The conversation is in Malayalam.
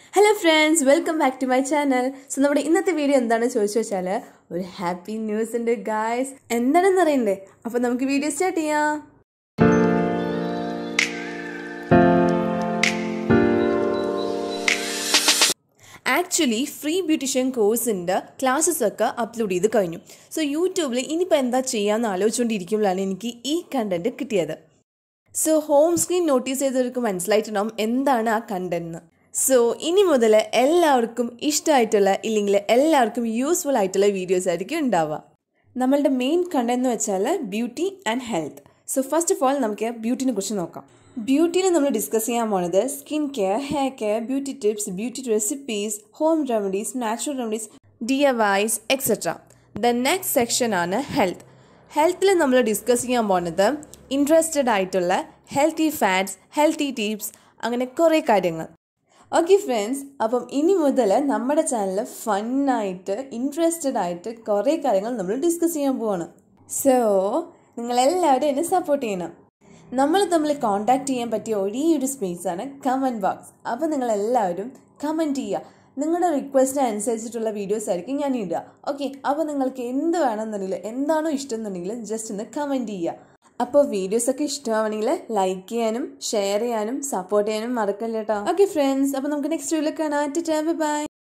hello friends welcome back to my channel so നമ്മുടെ ഇന്നത്തെ വീഡിയോ എന്താണെന്ന് ചോദിച്ചു വെച്ചാൽ ഒരു ഹാപ്പി ന്യൂസ് ഉണ്ട് ഗായ്സ് എന്താണെന്ന് അറിയണ്ടേ അപ്പോൾ നമുക്ക് വീഡിയോ സ്റ്റാർട്ട് ചെയ്യാം ആക്ച്വലി ഫ്രീ ബ്യൂട്ടീഷ്യൻ കോഴ്സിൻ്റെ ക്ലാസ്സസ് ഒക്കെ അപ്ലോഡ് ചെയ്ത് കഴിഞ്ഞു സോ യൂട്യൂബിൽ ഇനിയിപ്പോൾ എന്താ ചെയ്യാമെന്ന് ആലോചിച്ചുകൊണ്ടിരിക്കുമ്പോഴാണ് എനിക്ക് ഈ കണ്ടന്റ് കിട്ടിയത് സോ ഹോം സ്ക്രീൻ നോട്ടീസ് ചെയ്തവർക്ക് മനസ്സിലായിട്ടുണ്ടാവും എന്താണ് ആ കണ്ടന്റ് സോ ഇനി മുതൽ എല്ലാവർക്കും ഇഷ്ടമായിട്ടുള്ള ഇല്ലെങ്കിൽ എല്ലാവർക്കും യൂസ്ഫുൾ ആയിട്ടുള്ള വീഡിയോസ് ആയിരിക്കും ഉണ്ടാവുക നമ്മളുടെ മെയിൻ കണ്ടന്റ് എന്ന് വെച്ചാൽ beauty and health so first of all നമുക്ക് ബ്യൂട്ടിനെ കുറിച്ച് നോക്കാം ബ്യൂട്ടിയിൽ നമ്മൾ ഡിസ്കസ് ചെയ്യാൻ പോണത് skin care hair care beauty tips beauty recipes home remedies natural remedies DIYs etcetera the next section ആണ് ഹെൽത്ത് ഹെൽത്തിൽ നമ്മൾ ഡിസ്കസ് ചെയ്യാൻ പോകുന്നത് ഇൻട്രസ്റ്റഡ് ആയിട്ടുള്ള ഹെൽത്തി ഫാറ്റ്സ് ഹെൽത്തി ടിപ്സ് അങ്ങനെ കുറേ കാര്യങ്ങൾ ഓക്കെ ഫ്രണ്ട്സ് അപ്പം ഇനി മുതൽ നമ്മുടെ ചാനൽ ഫണ്ണായിട്ട് ഇൻട്രസ്റ്റഡ് ആയിട്ട് കുറേ കാര്യങ്ങൾ നമ്മൾ ഡിസ്കസ് ചെയ്യാൻ പോവാണ് സോ നിങ്ങളെല്ലാവരും എന്നെ സപ്പോർട്ട് ചെയ്യണം നമ്മൾ തമ്മിൽ കോൺടാക്ട് ചെയ്യാൻ പറ്റിയ ഒരേ ഒരു സ്പേസാണ് കമൻറ്റ് ബോക്സ് അപ്പോൾ നിങ്ങളെല്ലാവരും കമൻറ്റ് ചെയ്യുക നിങ്ങളുടെ റിക്വസ്റ്റിന് അനുസരിച്ചിട്ടുള്ള വീഡിയോസ് ആയിരിക്കും ഞാൻ ഇടുക ഓക്കെ അപ്പോൾ നിങ്ങൾക്ക് എന്ത് വേണമെന്നുണ്ടെങ്കിൽ എന്താണോ ഇഷ്ടം എന്നുണ്ടെങ്കിൽ ജസ്റ്റ് ഒന്ന് കമൻറ്റ് ചെയ്യുക അപ്പോൾ വീഡിയോസ് ഒക്കെ ഇഷ്ടമാവണമെങ്കിൽ ലൈക്ക് ചെയ്യാനും ഷെയർ ചെയ്യാനും സപ്പോർട്ട് ചെയ്യാനും മറക്കല്ല കേട്ടോ ഓക്കെ ഫ്രണ്ട്സ് അപ്പോൾ നമുക്ക് നെക്സ്റ്റ് വീഡിയോയിൽ കാണാം ബൈ